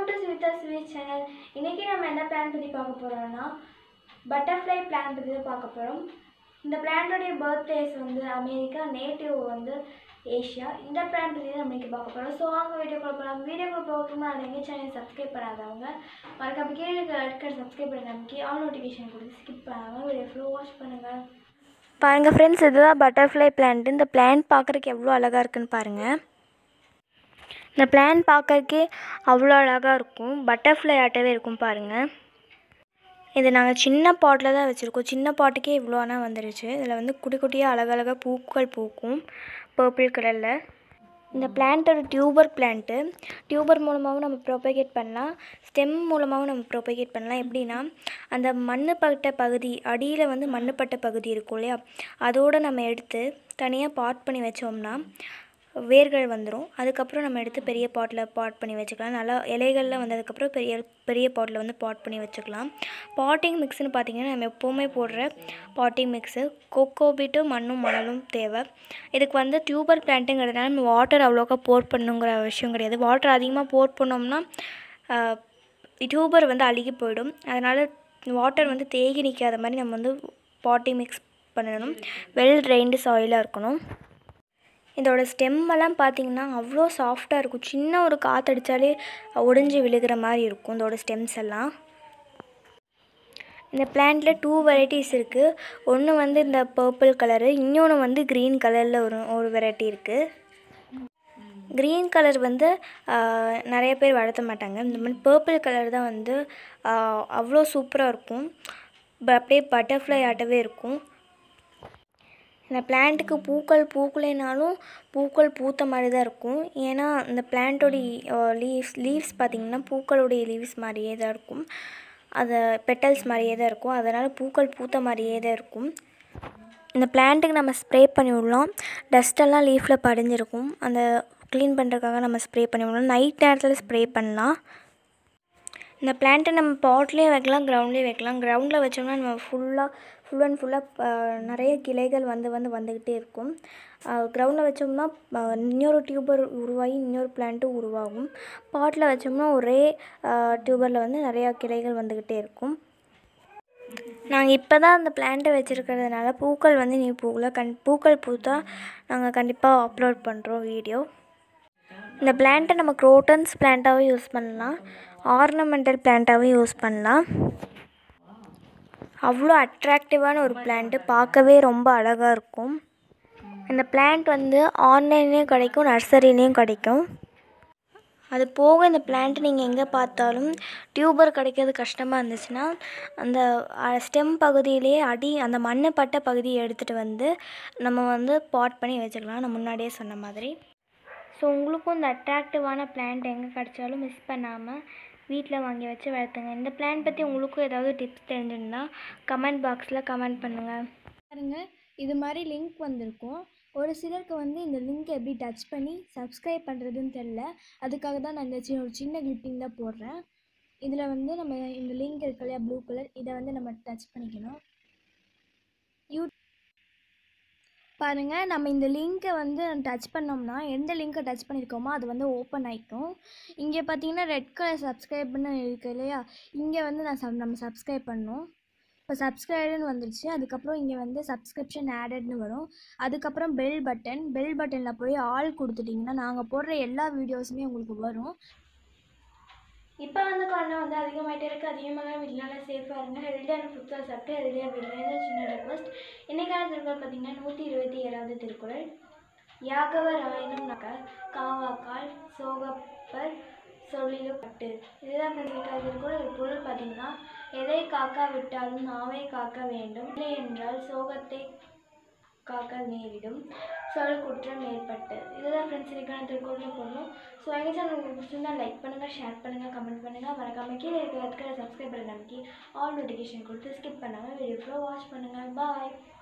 to Suvidha sweet channel இன்றைக்கி நம்ம என்ன பிளான் பற்றி பார்க்க போகிறோம்னா பட்டர்ஃப்ளை பிளான் பற்றி தான் பார்க்க போகிறோம் இந்த பிளான்டோடைய பர்த் பிளேஸ் வந்து அமெரிக்கா நேட்டிவ் வந்து ஏஷியா இந்த பிளான் பற்றி தான் நம்ம இன்றைக்கி பார்க்க போகிறோம் ஸோ அவங்க வீடியோக்குள்ள போகலாம் வீடியோக்குள்ள போகணுமா அதை எங்கள் சேனல் சப்ஸ்கிரைப் பண்ணாதவங்க மறக்காம கீழே இருக்க சப்ஸ்கிரைப் பண்ண நமக்கு ஆல் நோட்டிஃபிகேஷன் கொடுத்து ஸ்கிப் பண்ணாமல் வீடியோ ஃபுல்லாக வாட்ச் பண்ணுங்கள் பாருங்கள் ஃப்ரெண்ட்ஸ் இதுதான் பட்டர்ஃப்ளை பிளான்ட் இந்த பிளான்ட் பார்க்குறதுக்கு எவ்வளோ அழகாக இருக்குன்னு பாருங்கள் இந்த பிளான்ட் பார்க்கறதுக்கே அவ்வளோ அழகாக இருக்கும் பட்டர்ஃப்ளை ஆட்டவே இருக்கும் பாருங்கள் இது நாங்கள் சின்ன பாட்டில் தான் வச்சுருக்கோம் சின்ன பாட்டுக்கே இவ்வளோ ஆனால் வந்துருச்சு இதில் வந்து குட்டி குட்டியாக அழகழகாக பூக்கள் பூக்கும் பர்பிள் கலரில் இந்த பிளான்ட்டோட டியூபர் பிளான்ட்டு டியூபர் மூலமாகவும் நம்ம ப்ரொபகேட் பண்ணலாம் ஸ்டெம் மூலமாகவும் நம்ம ப்ரொபகேட் பண்ணலாம் எப்படின்னா அந்த மண்ணுப்பட்ட பகுதி அடியில் வந்து மண்ணுப்பட்ட பகுதி இருக்கும் இல்லையா அதோடு நம்ம எடுத்து தனியாக பாட் பண்ணி வச்சோம்னா வேர்கள் வந்துடும் அதுக்கப்புறம் நம்ம எடுத்து பெரிய பாட்டில் பாட் பண்ணி வச்சுக்கலாம் நல்லா இலைகள்லாம் வந்ததுக்கப்புறம் பெரிய பெரிய பாட்டில் வந்து பாட் பண்ணி வச்சுக்கலாம் பாட்டிங் மிக்ஸ்னு பார்த்தீங்கன்னா நம்ம எப்போவுமே போடுற பாட்டிங் மிக்ஸு கொக்கோபீட்டும் மண்ணும் மணலும் தேவை இதுக்கு வந்து டியூபர் பிளான்ட்டுங்கிறதுனால நம்ம வாட்டர் அவ்வளோக்கா போர் பண்ணுங்கிற விஷயம் கிடையாது வாட்டர் அதிகமாக போர் பண்ணோம்னா டியூபர் வந்து அழுகி போயிடும் அதனால் வாட்டர் வந்து தேகி நிற்காத மாதிரி நம்ம வந்து பாட்டிங் மிக்ஸ் பண்ணணும் வெல் ட்ரைன்டு சாயிலாக இருக்கணும் இதோட ஸ்டெம்மெல்லாம் பார்த்தீங்கன்னா அவ்வளோ சாஃப்டாக இருக்கும் சின்ன ஒரு காற்றடிச்சாலே ஒடிஞ்சு விழுகிற மாதிரி இருக்கும் இதோட ஸ்டெம்ஸ் எல்லாம் இந்த பிளான்ட்டில் டூ வெரைட்டிஸ் இருக்குது ஒன்று வந்து இந்த பர்பிள் கலரு இன்னொன்று வந்து க்ரீன் கலரில் ஒரு ஒரு வெரைட்டி இருக்குது க்ரீன் கலர் வந்து ஆஹ், நிறைய பேர் வளர்த்த மாட்டாங்க இந்த மாதிரி பர்பிள் கலர் தான் வந்து ஆஹ், அவ்வளோ சூப்பராக இருக்கும் ப- அப்படியே பட்டர்ஃப்ளை ஆட்டவே இருக்கும் இந்த பிளான்ட்டுக்கு பூக்கள் பூக்கலைனாலும் பூக்கள் பூத்த மாதிரி தான் இருக்கும் ஏன்னா இந்த பிளான்ட்டோடைய லீவ்ஸ் லீவ்ஸ் பார்த்திங்கன்னா பூக்களுடைய லீவ்ஸ் மாதிரியே தான் இருக்கும் அது பெட்டல்ஸ் மாதிரியே தான் இருக்கும் அதனால் பூக்கள் பூத்த மாதிரியே தான் இருக்கும் இந்த பிளான்ட்டுக்கு நம்ம ஸ்ப்ரே பண்ணி விடலாம் டஸ்டெல்லாம் லீஃபில் படிஞ்சிருக்கும் அந்த க்ளீன் பண்ணுறதுக்காக நம்ம ஸ்ப்ரே பண்ணி விடலாம் நைட் நேரத்தில் ஸ்ப்ரே பண்ணலாம் இந்த பிளான்ட்டை நம்ம பாட்லேயே வைக்கலாம் கிரவுண்ட்லேயே வைக்கலாம் கிரவுண்டில் வச்சோம்னா நம்ம ஃபுல்லாக ஃபுல் அண்ட் ஃபுல்லாக நிறைய கிளைகள் வந்து வந்து வந்துக்கிட்டே இருக்கும் கிரவுண்டில் வச்சோம்னா அஹ், இன்னொரு டியூபர் உருவாகி இன்னொரு பிளான்ட்டும் உருவாகும் பாட்டில் வச்சோம்னா ஒரே டியூபரில் வந்து நிறையா கிளைகள் வந்துக்கிட்டே இருக்கும் நாங்கள் இப்போ தான் அந்த பிளான்ட்டை வச்சுருக்கிறதுனால பூக்கள் வந்து நீ பூக்கல கண் பூக்கள் பூத்தா நாங்கள் கண்டிப்பாக அப்லோட் பண்ணுறோம் வீடியோ இந்த பிளான்ட்டை நம்ம குரோட்டன்ஸ் பிளான்ட்டாகவும் யூஸ் பண்ணலாம் ஆர்னமெண்டல் பிளான்ட்டாகவும் யூஸ் பண்ணலாம் அவ்வளோ அட்ராக்டிவான ஒரு பிளான்ட்டு பார்க்கவே ரொம்ப அழகாக இருக்கும் இந்த பிளான்ட் வந்து ஆன்லைன்லேயும் கிடைக்கும் நர்சரிலேயும் கிடைக்கும் அது போக இந்த பிளான்ட் நீங்கள் எங்கே பார்த்தாலும் டியூபர் கிடைக்கிறது கஷ்டமாக இருந்துச்சுன்னா அந்த ஸ்டெம் பகுதியிலே அடி அந்த மண்ணு பட்ட பகுதியை எடுத்துகிட்டு வந்து நம்ம வந்து பாட் பண்ணி வச்சுக்கலாம் நான் முன்னாடியே சொன்ன மாதிரி ஸோ உங்களுக்கும் இந்த அட்ராக்டிவான பிளான்ட் எங்கே கிடைச்சாலும் மிஸ் பண்ணாமல் வீட்டில் வாங்கி வச்சு வளர்த்துங்க இந்த பிளான் பற்றி உங்களுக்கும் ஏதாவது டிப்ஸ் தெரிஞ்சிருந்தா கமெண்ட் பாக்ஸில் கமெண்ட் பண்ணுங்கள் பாருங்க இது மாதிரி லிங்க் வந்திருக்கும் ஒரு சிலருக்கு வந்து இந்த லிங்க் எப்படி டச் பண்ணி சப்ஸ்கிரைப் பண்ணுறதுன்னு தெரில அதுக்காக தான் நான் இந்த சின்ன ஒரு சின்ன கிளிப்பிங் தான் போடுறேன் இதில் வந்து நம்ம இந்த லிங்க் இருக்கு இல்லையா ப்ளூ கலர் இதை வந்து நம்ம டச் பண்ணிக்கணும் யூ பாருங்கள் நம்ம இந்த லிங்க்கை வந்து டச் பண்ணோம்னா எந்த லிங்க்கை டச் பண்ணியிருக்கோமோ அது வந்து ஓப்பன் ஆகிக்கும் இங்கே பார்த்தீங்கன்னா ரெட் கலர் சப்ஸ்கிரைப்னு இருக்கு இல்லையா இங்கே வந்து நான் சப் நம்ம சப்ஸ்கிரைப் பண்ணணும் இப்போ சப்ஸ்கிரைப்னு வந்துருச்சு அதுக்கப்புறம் இங்கே வந்து சப்ஸ்கிரிப்ஷன் ஆடட்னு வரும் அதுக்கப்புறம் பெல் பட்டன் பெல் பட்டனில் போய் ஆல் கொடுத்துட்டிங்கன்னா நாங்கள் போடுற எல்லா வீடியோஸுமே உங்களுக்கு வரும் இப்போ வந்து கொரோனா வந்து அதிகமாகிட்டே இருக்குது அதிகமாக வீட்டினால சேஃபாக இருங்க ஹெல்த்தியான ஃபுட்ஸாக சாப்பிட்டு ஹெல்த்தியாக வீட்டில் சின்ன ரெக்வஸ்ட் இன்றைக்கான திருக்குறள் பார்த்தீங்கன்னா நூற்றி இருபத்தி ஏழாவது திருக்குறள் யாகவ ராயனும் நக காவாக்கால் சோகப்பர் சொல்லிடப்பட்டு இதுதான் கண்டிப்பாக திருக்குறள் இது பொருள் பார்த்தீங்கன்னா எதை காக்கா விட்டாலும் நாவை காக்க வேண்டும் இல்லை என்றால் சோகத்தை காக்க நேரிடும் சொல் குற்றம் ஏற்பட்டு இதுதான் ஃப்ரெண்ட்ஸ் இன்னைக்கான திருக்குறள் போடணும் ஸோ எங்கள் சேனல் உங்களுக்கு பிடிச்சிருந்தா லைக் பண்ணுங்கள் ஷேர் பண்ணுங்கள் கமெண்ட் பண்ணுங்கள் மறக்காம கீழே இருக்கிற சப்ஸ்கிரைப் பண்ண நமக்கு ஆல் நோட்டிஃபிகேஷன் கொடுத்து ஸ்கிப் பண்ணாமல் வீடியோ ஃபுல்லாக வாட்ச் பண்ணுங்கள் பாய்